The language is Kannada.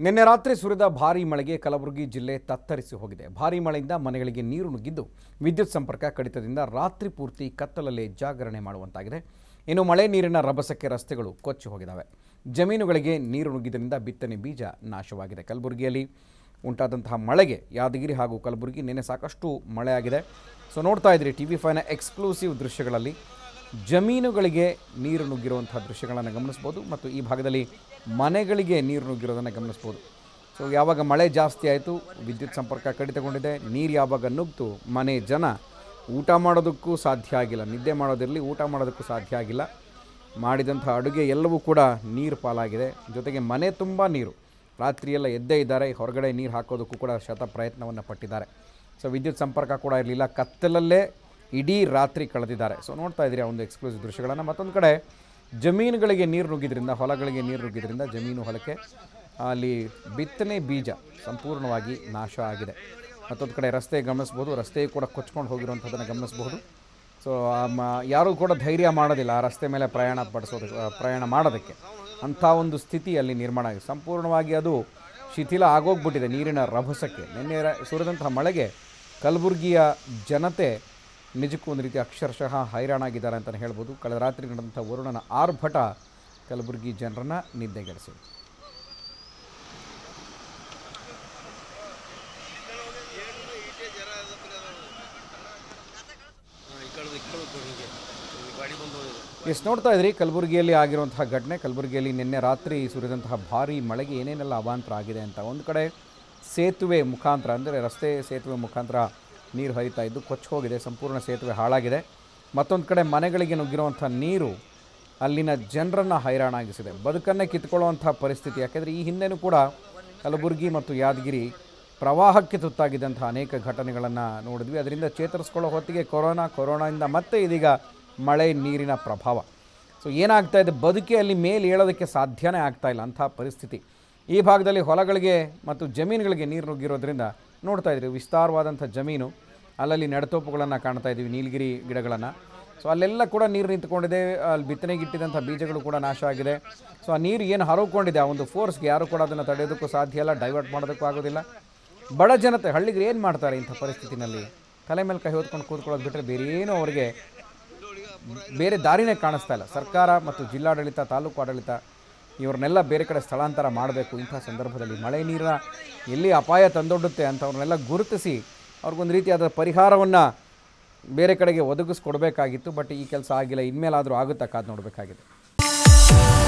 ನಿನ್ನೆ ರಾತ್ರಿ ಸುರಿದ ಭಾರೀ ಮಳೆಗೆ ಕಲಬುರಗಿ ಜಿಲ್ಲೆ ತತ್ತರಿಸಿ ಹೋಗಿದೆ ಭಾರೀ ಮಳೆಯಿಂದ ಮನೆಗಳಿಗೆ ನೀರು ನುಗ್ಗಿದ್ದು ವಿದ್ಯುತ್ ಸಂಪರ್ಕ ಕಡಿತದಿಂದ ರಾತ್ರಿ ಪೂರ್ತಿ ಕತ್ತಲಲ್ಲೇ ಜಾಗರಣೆ ಮಾಡುವಂತಾಗಿದೆ ಇನ್ನು ಮಳೆ ನೀರಿನ ರಭಸಕ್ಕೆ ರಸ್ತೆಗಳು ಕೊಚ್ಚಿ ಹೋಗಿದ್ದಾವೆ ಜಮೀನುಗಳಿಗೆ ನೀರು ನುಗ್ಗಿದ್ದರಿಂದ ಬಿತ್ತನೆ ಬೀಜ ನಾಶವಾಗಿದೆ ಕಲಬುರಗಿಯಲ್ಲಿ ಉಂಟಾದಂತಹ ಮಳೆಗೆ ಯಾದಗಿರಿ ಹಾಗೂ ಕಲಬುರಗಿ ನಿನ್ನೆ ಸಾಕಷ್ಟು ಮಳೆಯಾಗಿದೆ ಸೊ ನೋಡ್ತಾ ಇದ್ರಿ ಟಿ ವಿ ಫೈನ ಎಕ್ಸ್ಕ್ಲೂಸಿವ್ ದೃಶ್ಯಗಳಲ್ಲಿ ಜಮೀನುಗಳಿಗೆ ನೀರು ನುಗ್ಗಿರುವಂಥ ದೃಶ್ಯಗಳನ್ನು ಗಮನಿಸ್ಬೋದು ಮತ್ತು ಈ ಭಾಗದಲ್ಲಿ ಮನೆಗಳಿಗೆ ನೀರು ನುಗ್ಗಿರೋದನ್ನು ಗಮನಿಸ್ಬೋದು ಸೊ ಯಾವಾಗ ಮಳೆ ಜಾಸ್ತಿ ಆಯಿತು ವಿದ್ಯುತ್ ಸಂಪರ್ಕ ಕಡಿತಗೊಂಡಿದೆ ನೀರು ಯಾವಾಗ ನುಗ್ತು ಮನೆ ಜನ ಊಟ ಮಾಡೋದಕ್ಕೂ ಸಾಧ್ಯ ಆಗಿಲ್ಲ ನಿದ್ದೆ ಮಾಡೋದಿರಲಿ ಊಟ ಮಾಡೋದಕ್ಕೂ ಸಾಧ್ಯ ಆಗಿಲ್ಲ ಮಾಡಿದಂಥ ಅಡುಗೆ ಎಲ್ಲವೂ ಕೂಡ ನೀರು ಪಾಲಾಗಿದೆ ಜೊತೆಗೆ ಮನೆ ತುಂಬ ನೀರು ರಾತ್ರಿಯೆಲ್ಲ ಎದ್ದೇ ಇದ್ದಾರೆ ಹೊರಗಡೆ ನೀರು ಹಾಕೋದಕ್ಕೂ ಕೂಡ ಶತ ಪ್ರಯತ್ನವನ್ನು ಪಟ್ಟಿದ್ದಾರೆ ಸೊ ವಿದ್ಯುತ್ ಸಂಪರ್ಕ ಕೂಡ ಇರಲಿಲ್ಲ ಕತ್ತಲಲ್ಲೇ ಇಡೀ ರಾತ್ರಿ ಕಳೆದಿದ್ದಾರೆ ಸೊ ನೋಡ್ತಾ ಇದ್ದೀರಿ ಆ ಒಂದು ಎಕ್ಸ್ಕ್ಲೂಸಿವ್ ದೃಶ್ಯಗಳನ್ನು ಮತ್ತೊಂದು ಕಡೆ ಜಮೀನುಗಳಿಗೆ ನೀರು ನುಗ್ಗಿದ್ರಿಂದ ಹೊಲಗಳಿಗೆ ನೀರು ನುಗ್ಗಿದ್ರಿಂದ ಜಮೀನು ಹೊಲಕ್ಕೆ ಅಲ್ಲಿ ಬಿತ್ತನೆ ಬೀಜ ಸಂಪೂರ್ಣವಾಗಿ ನಾಶ ಆಗಿದೆ ಮತ್ತೊಂದು ಕಡೆ ರಸ್ತೆ ಗಮನಿಸ್ಬೋದು ರಸ್ತೆ ಕೂಡ ಕೊಚ್ಕೊಂಡು ಹೋಗಿರುವಂಥದ್ದನ್ನು ಗಮನಿಸಬಹುದು ಸೊ ಯಾರೂ ಕೂಡ ಧೈರ್ಯ ಮಾಡೋದಿಲ್ಲ ಆ ರಸ್ತೆ ಮೇಲೆ ಪ್ರಯಾಣ ಪಡಿಸೋದಕ್ಕೆ ಆ, ಪ್ರಯಾಣ ಮಾಡೋದಕ್ಕೆ ಅಂಥ ಒಂದು ಸ್ಥಿತಿ ಅಲ್ಲಿ ನಿರ್ಮಾಣ ಆಗಿದೆ ಸಂಪೂರ್ಣವಾಗಿ ಅದು ಶಿಥಿಲ ಆಗೋಗ್ಬಿಟ್ಟಿದೆ ನೀರಿನ ರಭಸಕ್ಕೆ ನಿನ್ನೆ ರ- ಸುರಿದಂತಹ ಮಳೆಗೆ ಕಲಬುರಗಿಯ ಜನತೆ ನಿಜಕ್ಕೂ ಒಂದು ರೀತಿ ಅಕ್ಷರಶಃ ಹೈರಾಣಾಗಿದ್ದಾರೆ ಅಂತಲೇ ಹೇಳ್ಬೋದು ಕಳೆದ ರಾತ್ರಿ ನಡೆದಂಥ ವರುಣನ ಆರ್ಭಟ ಕಲಬುರಗಿ ಜನರನ್ನು ನಿದ್ದೆಗೆಡಿಸಿದೆ ಎಸ್ ನೋಡ್ತಾ ಇದ್ರಿ ಕಲಬುರಗಿಯಲ್ಲಿ ಆಗಿರುವಂತಹ ಘಟನೆ ಕಲಬುರಗಿಯಲ್ಲಿ ನಿನ್ನೆ ರಾತ್ರಿ ಸುರಿದಂತಹ ಭಾರೀ ಮಳೆಗೆ ಏನೇನೆಲ್ಲ ಅವಾಂತರ ಆಗಿದೆ ಅಂತ ಒಂದು ಕಡೆ ಸೇತುವೆ ಮುಖಾಂತರ ಅಂದರೆ ರಸ್ತೆ ಸೇತುವೆ ಮುಖಾಂತರ ನೀರು ಹರಿತಾ ಇದ್ದು ಕೊಚ್ಚಿ ಹೋಗಿದೆ ಸಂಪೂರ್ಣ ಸೇತುವೆ ಹಾಳಾಗಿದೆ ಮತ್ತೊಂದು ಕಡೆ ಮನೆಗಳಿಗೆ ನುಗ್ಗಿರುವಂಥ ನೀರು ಅಲ್ಲಿನ ಜನರನ್ನು ಹೈರಾಣಾಗಿಸಿದೆ ಬದುಕನ್ನೇ ಕಿತ್ಕೊಳ್ಳುವಂಥ ಪರಿಸ್ಥಿತಿ ಯಾಕೆಂದರೆ ಈ ಹಿಂದೆನೂ ಕೂಡ ಕಲಬುರಗಿ ಮತ್ತು ಯಾದಗಿರಿ ಪ್ರವಾಹಕ್ಕೆ ತುತ್ತಾಗಿದ್ದಂಥ ಅನೇಕ ಘಟನೆಗಳನ್ನು ನೋಡಿದ್ವಿ ಅದರಿಂದ ಚೇತರಿಸ್ಕೊಳ್ಳೋ ಹೊತ್ತಿಗೆ ಕೊರೋನಾ ಕೊರೋನಾದಿಂದ ಮತ್ತೆ ಇದೀಗ ಮಳೆ ನೀರಿನ ಪ್ರಭಾವ ಸೊ ಏನಾಗ್ತಾ ಇದೆ ಬದುಕಿ ಅಲ್ಲಿ ಮೇಲೆ ಏಳೋದಕ್ಕೆ ಸಾಧ್ಯನೇ ಆಗ್ತಾ ಇಲ್ಲ ಅಂಥ ಪರಿಸ್ಥಿತಿ ಈ ಭಾಗದಲ್ಲಿ ಹೊಲಗಳಿಗೆ ಮತ್ತು ಜಮೀನುಗಳಿಗೆ ನೀರು ನುಗ್ಗಿರೋದ್ರಿಂದ ನೋಡ್ತಾ ಇದ್ರಿ ವಿಸ್ತಾರವಾದಂಥ ಜಮೀನು ಅಲ್ಲಲ್ಲಿ ನೆಡತೋಪುಗಳನ್ನು ಕಾಣ್ತಾ ಇದ್ದೀವಿ ನೀಲಗಿರಿ ಗಿಡಗಳನ್ನು ಸೊ ಅಲ್ಲೆಲ್ಲ ಕೂಡ ನೀರು ನಿಂತ್ಕೊಂಡಿದೆ ಅಲ್ಲಿ ಬಿತ್ತನೆಗಿಟ್ಟಿದಂಥ ಬೀಜಗಳು ಕೂಡ ನಾಶ ಆಗಿದೆ ಸೊ ಆ ನೀರು ಏನು ಹರವ್ಕೊಂಡಿದೆ ಆ ಒಂದು ಫೋರ್ಸ್ಗೆ ಯಾರು ಕೂಡ ಅದನ್ನು ತಡೆಯೋದಕ್ಕೂ ಸಾಧ್ಯ ಇಲ್ಲ ಡೈವರ್ಟ್ ಮಾಡೋದಕ್ಕೂ ಆಗೋದಿಲ್ಲ ಬಡ ಜನತೆ ಹಳ್ಳಿಗರು ಏನು ಮಾಡ್ತಾರೆ ಇಂಥ ಪರಿಸ್ಥಿತಿನಲ್ಲಿ ತಲೆ ಮೇಲೆ ಕೈ ಹೊತ್ಕೊಂಡು ಕೂತ್ಕೊಳ್ಳೋದು ಬಿಟ್ಟರೆ ಬೇರೆ ಏನೂ ಅವರಿಗೆ ಬೇರೆ ದಾರಿನೇ ಕಾಣಿಸ್ತಾ ಇಲ್ಲ ಸರ್ಕಾರ ಮತ್ತು ಜಿಲ್ಲಾಡಳಿತ ತಾಲೂಕು ಆಡಳಿತ ಇವ್ರನ್ನೆಲ್ಲ ಬೇರೆ ಕಡೆ ಸ್ಥಳಾಂತರ ಮಾಡಬೇಕು ಇಂಥ ಸಂದರ್ಭದಲ್ಲಿ ಮಳೆ ನೀರಿನ ಎಲ್ಲಿ ಅಪಾಯ ತಂದೊಡ್ಡುತ್ತೆ ಅಂಥವ್ರನ್ನೆಲ್ಲ ಗುರುತಿಸಿ ಅವ್ರಿಗೊಂದು ರೀತಿಯಾದ ಪರಿಹಾರವನ್ನು ಬೇರೆ ಕಡೆಗೆ ಒದಗಿಸ್ಕೊಡ್ಬೇಕಾಗಿತ್ತು ಬಟ್ ಈ ಕೆಲಸ ಆಗಿಲ್ಲ ಇನ್ಮೇಲಾದರೂ ಆಗುತ್ತಾ ಕಾದು ನೋಡಬೇಕಾಗಿದೆ